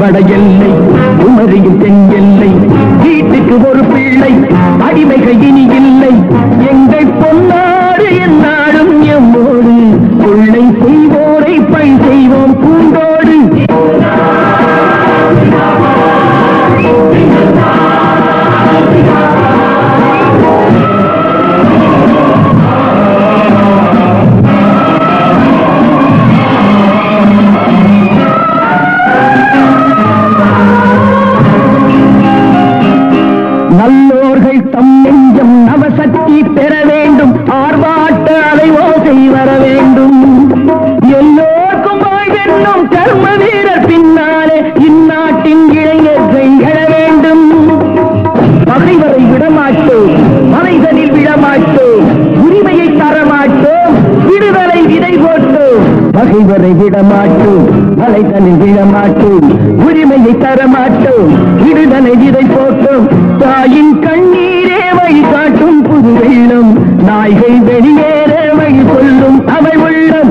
வட எல்லை உமரியும் தென் எல்லை வீட்டுக்கு ஒரு பிள்ளை அடிமைகள் இனி இல்லை எங்கள் பொன்னாடு என்னாடும் எம்மோடு கொள்ளை செய்வோரை பை செய்வோம் பூண்டோடு நல்லோர்கள் தம் நெஞ்சம் நவசக்தி பெற வேண்டும் ஆர்ப்பாட்ட அலை ஓசை வர வேண்டும் எல்லோருக்கும் வாழ்வென்னும் கர்ம வீரர் பின்னாலே இந்நாட்டின் இளைஞர்கள் எழ வேண்டும் பகைவரை விடமாட்டோம் மலைதனில் விடமாட்டோம் உரிமையை தரமாட்டோம் விடுதலை விதை போட்டோம் பகைவரை விடமாட்டோம் மலைதனில் விடமாட்டோம் உரிமையை தரமாட்டோம் விடுதலை விதை போட்டோம் தாயின் கண்ணீரே வழி காட்டும் புது வெள்ளம் நாய்கள் வெளியேற வழி சொல்லும் அவை உள்ளம்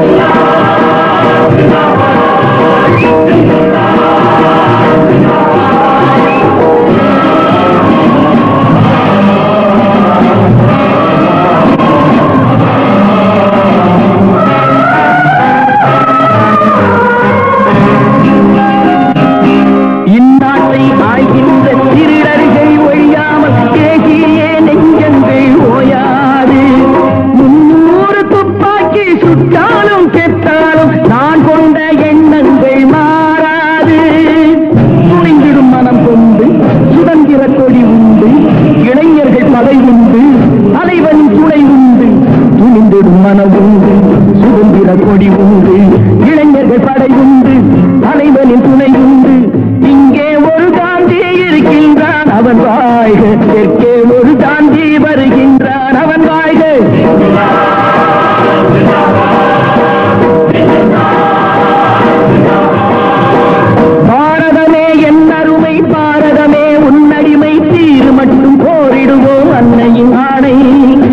இந்நாட்டை ஆய்கின்ற திருடர்கள் ஒழியாமல் தேசிய நெஞ்சங்கள் ஓயாது முன்னூறு துப்பாக்கி சுட்டாலும் கெட்டாலும் நான் கொண்ட எண்ணங்கள் மாறாது துணிந்திடும் மனம் கொண்டு சுதந்திர கொடி உண்டு இளைஞர்கள் படை உண்டு தலைவன் துணை உண்டு துணிந்திடும் மனம் உண்டு சுதந்திர கொடி உண்டு இளைஞர்கள் படை உண்டு தலைவனின் துணை உண்டு இங்கே ஒரு காந்தி இருக்கின்றான் அவன் வாழ்க தெற்கே ஒரு காந்தி வருகின்றான் அவன் வாழ்க பாரதமே என் அருமை பாரதமே உன்னடிமை தீரு மட்டும் போரிடுவோம் அன்னையின் ஆணை